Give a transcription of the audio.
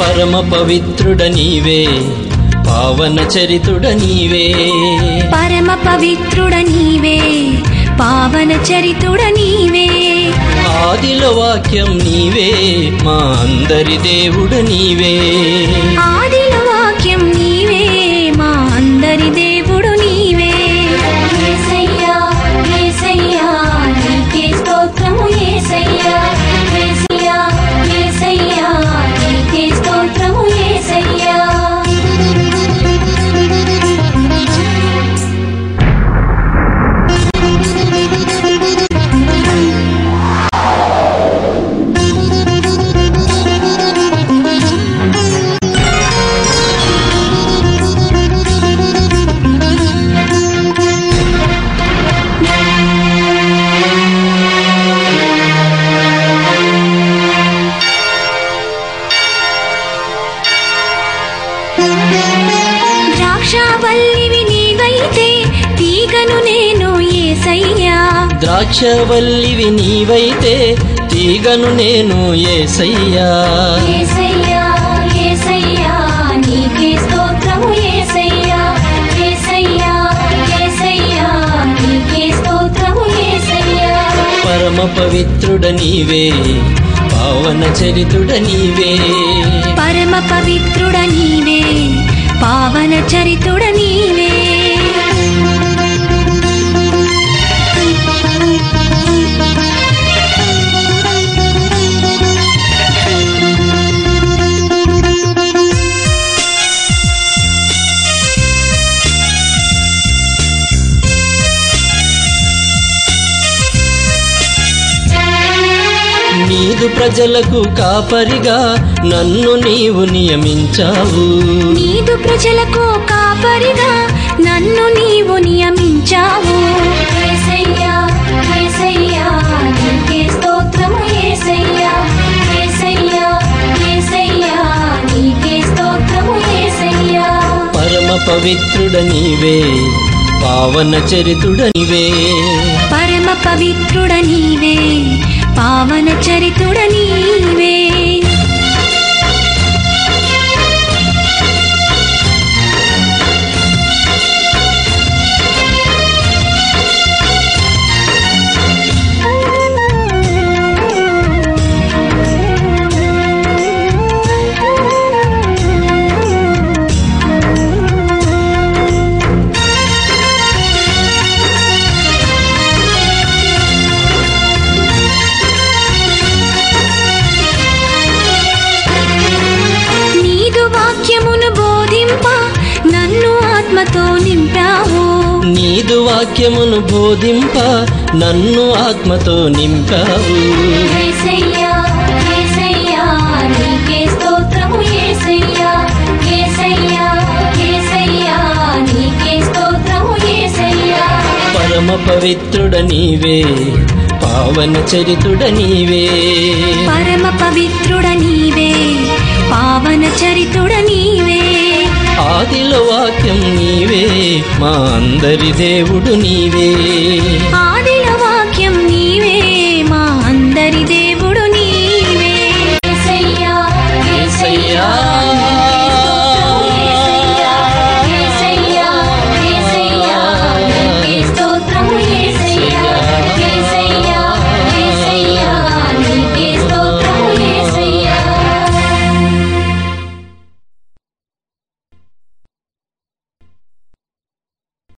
పరమ పవిత్రుడ నీవే పావన చరితుడ నీవే పరమ పవిత్రుడ నీవే పావన చరితుడ నీవే ఆదిలో వాక్యం నీవే మా అందరి దేవుడు నీవే ఆదిలో వాక్యం నీవే మా అందరి దేవుడు నీవే యేసయ్యా యేసయ్యా నీకే స్తోత్రము యేసయ్యా యేసయ్యా యేసయ్యా నీకే స్తోత్రము యేసయ్యా ద్రాక్షావల్లివి నీవైతే తీగను నేను యేసయ్యా ద్రాక్షవల్లివి నీవైతే తీగను నేను ఏసయ్యా యేసయ్యా యేసయ్యా నీకే స్తోత్రము యేసయ్యా యేసయ్యా యేసయ్యా నీకే స్తోత్రము యేసయ్యా పరమ పవిత్రుడ నీవే పావన చరితుడ నీవే పరమ పవిత్రుడ నీవే పావన చరితుడ నీవే నీదు ప్రజలకు కాపరిగా నన్ను నీవు నియమించావు నీదు ప్రజలకు కాపరిగా నన్ను నీవు నియమించావు యేసయ్యా యేసయ్యా నీకే స్తోత్రము యేసయ్యా యేసయ్యా యేసయ్యా నీకే స్తోత్రము యేసయ్యా పరమ పవిత్రుడ నీవే పావన చరితుడ నీవే పరమ పవిత్రుడ నీవే పావన చరితుడ నీవే నీదు వాక్యమును బోధింప నన్ను ఆత్మతో నింపావు నీదు వాక్యమును బోధింప నన్ను ఆత్మతో నింపావు యేసయ్యా యేసయ్యా నీకే స్తోత్రము యేసయ్యా యేసయ్యా యేసయ్యా నీకే స్తోత్రము యేసయ్యా పరమ పవిత్రుడ నీవే పావన చరితుడ నీవే పరమ పవిత్రుడ నీవే పావన చరితుడ నీవే ఆదిలో వాక్యం నీవే మా అందరి దేవుడు నీవే